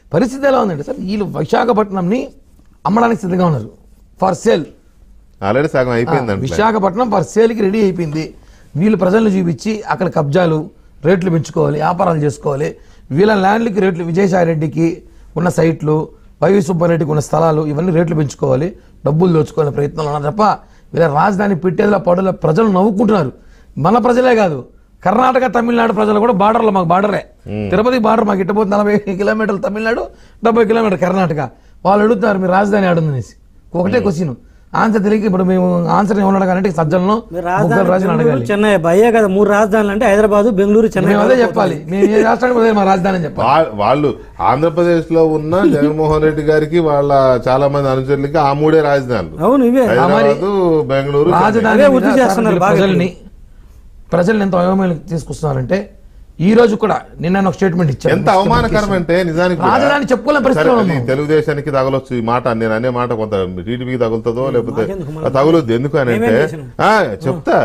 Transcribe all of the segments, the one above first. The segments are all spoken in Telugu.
పరిస్థితి ఎలా ఉందంటే సార్ వీళ్ళు విశాఖపట్నంని అమ్మడానికి సిద్ధంగా ఉన్నారు ఫర్ సేల్ ఆల్రెడీ సగం అయిపోయింది అంటే విశాఖపట్నం ఫర్ సేల్కి రెడీ అయిపోయింది వీళ్ళు ప్రజలను చూపించి అక్కడ కబ్జాలు రేట్లు పెంచుకోవాలి వ్యాపారాలు చేసుకోవాలి వీళ్ళ ల్యాండ్లకి రేట్లు విజయసాయి రెడ్డికి ఉన్న సైట్లు వైవి సుబ్బారెడ్డికి ఉన్న స్థలాలు ఇవన్నీ రేట్లు పెంచుకోవాలి డబ్బులు దోచుకోవాలి ప్రయత్నంలో ఉన్నారు తప్ప వీళ్ళ రాజధాని పెట్టేదిలా పడేలా ప్రజలు నవ్వుకుంటున్నారు మన ప్రజలే కాదు కర్ణాటక తమిళనాడు ప్రజలు కూడా బార్డర్లో మాకు బార్డరే తిరుపతి బార్డర్ మాకు ఇట్టపోతే నలభై కిలోమీటర్లు తమిళనాడు డెబ్బై కిలోమీటర్ కర్ణాటక వాళ్ళు అడుగుతున్నారు మీ రాజధాని ఆడుందనేసి ఒకటే క్వశ్చన్ ఆన్సర్ తెలియక ఇప్పుడు మేము ఆన్సర్ ఏమన్నా అడగాలంటే సజ్జలను మీరు ముగ్గురు రాజులను రాజధాని అడగాలి బెంగళూరు, చెన్నై భయ్యే కదా మూడు రాజధానులు అంటే హైదరాబాద్ బెంగళూరు చెన్నై మేము అదే చెప్పాలి మేము ఏ రాష్ట్రానికి పోతే మా రాజధాని అని చెప్పాలి వా- వాళ్ళు ఆంధ్రప్రదేశ్ లో ఉన్న జగన్మోహన్ రెడ్డి గారికి వాళ్ళ చాలా మంది అనుచరులకి ఆ మూడే రాజధానులు అవును ఇవే హైదరాబాద్ బెంగళూరు చెన్నై. రాజధాని అదే మీద వృద్ధి సార్ చేస్తున్నారు వీళ్ళు బాగా ప్రజల్ని ప్రజల్ని ఎంత అవమానం తీసుకొస్తున్నారంటే ఈ రోజు కూడా నిన్న ఆయన ఒక స్టేట్మెంట్ ఇచ్చారు ఎంత అవమానకరం అంటే నిజానికి కూడా- రాజధాని చెప్పుకోలేని సరే, పరిస్థితిలో అది ఉన్నాం. తెలుగుదేశానికి తగలొచ్చు ఈ మాట నేను అనే మాట కొంత టీడీపీకి తగులుతుందో లేకపోతే మాకెందుకు మళ్ళీ? తగులుద్ది ఎందుకు అని అంటే మేమేం చేసినాం? ఆ, చెప్తా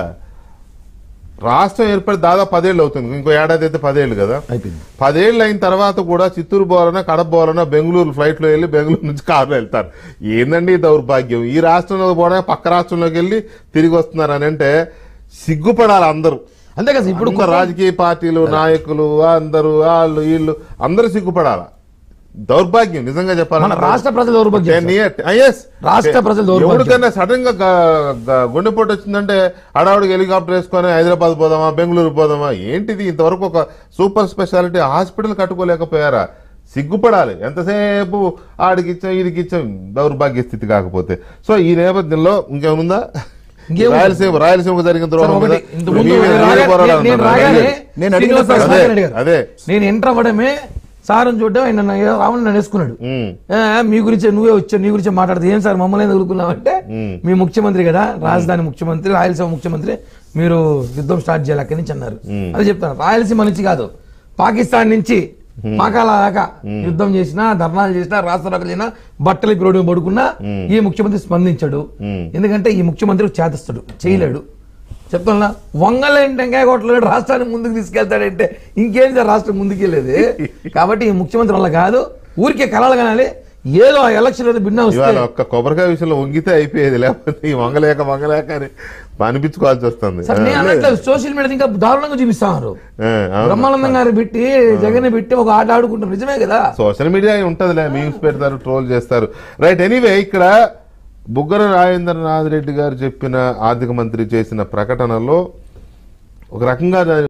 రాష్ట్రం ఏర్పడి దాదాపు పదేళ్ళు అవుతుంది ఇంకో ఏడాది అయితే పదేళ్ళు కదా అయిపోయింది పదేళ్ళు అయిన తర్వాత కూడా చిత్తూరు పోవాలన్నా కడప పోవాలన్నా బెంగళూరు ఫ్లైట్ లో వెళ్ళి బెంగళూరు నుంచి కారులో వెళ్తారు ఏందండి ఈ దౌర్భాగ్యం ఈ రాష్ట్రంలో పోవడా పక్క రాష్ట్రంలోకి వెళ్ళి తిరిగి వస్తున్నారు అని అంటే సిగ్గుపడాలి అందరూ అంతే కదా ఇప్పుడు ఇప్పుడు రాజకీయ పార్టీలు నాయకులు అందరూ వాళ్ళు వీళ్ళు అందరూ సిగ్గుపడాల దౌర్భాగ్యం నిజంగా మన చెప్పాలి రాష్ట్ర ప్రజల దౌర్భాగ్యం సార్. రాష్ట్ర ప్రజల దౌర్భాగ్యం. ఎవరికైనా సడన్ గా గ- గ- గుండెపోటు వచ్చిందంటే అడావుడికి హెలికాప్టర్ వేసుకొని హైదరాబాద్ పోదామా బెంగళూరు పోదామా ఏంటిది ఇంతవరకు ఒక సూపర్ స్పెషాలిటీ హాస్పిటల్ కట్టుకోలేకపోయారా సిగ్గుపడాలి ఎంతసేపు ఆడికి ఇచ్చాం ఇదికి ఇచ్చాం దౌర్భాగ్య స్థితి కాకపోతే సో ఈ నేపథ్యంలో ఇంకేముందా ఇంకేముంది? రాయలసీమ రాయలసీమకు జరిగిన సార్, ద్రోహం ఒకటి, మీద ఇంతకు ముందు మీ మీద నేను రాగా- పోరాడాలి నేను అంటున్నారు. రాగానే నేను అడిగిన శ్రీనివాస ప్రశ్న రాజు అదే, గారు. అదే. నేను ఎంటర్ అవ్వడమే సార్ని చూడడం ఆయన నన్ను రావణ్ నన్ను వేసుకున్నాడు ఉమ్. ఏ, మీ గురించి నువ్వే వచ్చావు నీ గురించి మాట్లాడితే ఏం సార్ మమ్మల్ని ఎదుర్కొన్నావు అంటే మీ ముఖ్యమంత్రి కదా రాజధాని ముఖ్యమంత్రి రాయలసీమ ముఖ్యమంత్రి మీరు యుద్ధం స్టార్ట్ చేయాలి అక్కడి నుంచి అన్నారు అదే చెప్తాను రాయలసీమ నుంచి కాదు పాకిస్తాన్ నుంచి పాకాల దాకా యుద్ధం చేసినా ధర్నాలు చేసినా రాష్ట్రాలు చేసినా బట్టలు పిరోడి పడుకున్నా ఈ ముఖ్యమంత్రి స్పందించాడు ఎందుకంటే ఈ ముఖ్యమంత్రి చేతస్తాడు చేయలేడు చెప్తున్నా వంగలేని టెంకాయ కొట్టలేడు రాష్ట్రాన్ని ముందుకు తీసుకెళ్తాడంటే ఇంకేం సార్ రాష్ట్రం ముందుకెళ్ళేది కాబట్టి ఈ ముఖ్యమంత్రి వల్ల కాదు ఊరికే కలలు కనాలి ఏదో ఆ ఎలక్షన్ ఏదో భిన్న వస్తే ఇవాళ ఒక్క కొబ్బరికాయ విషయంలో వంగితే అయిపోయేది లేకపోతే ఈ వంగలేక వంగలేక అని అనిపించుకోవాల్సి వస్తుంది సార్ నేను అన్నట్లు సోషల్ మీడియా ఇంకా దారుణంగా చూపిస్తాను ఆ, అవును. బ్రహ్మానందం గారు పెట్టి జగన్ పెట్టి ఒక ఆట ఆడుకుంటారు నిజమే కదా సోషల్ మీడియా ఉంటదిలే మీమ్స్ పెడతారు ట్రోల్ చేస్తారు రైట్ ఎనీవే ఇక్కడ బుగ్గన రాజేంద్రనాథ్ రెడ్డి గారు చెప్పిన ఆర్థిక మంత్రి చేసిన ప్రకటనలో ఒక రకంగా దాని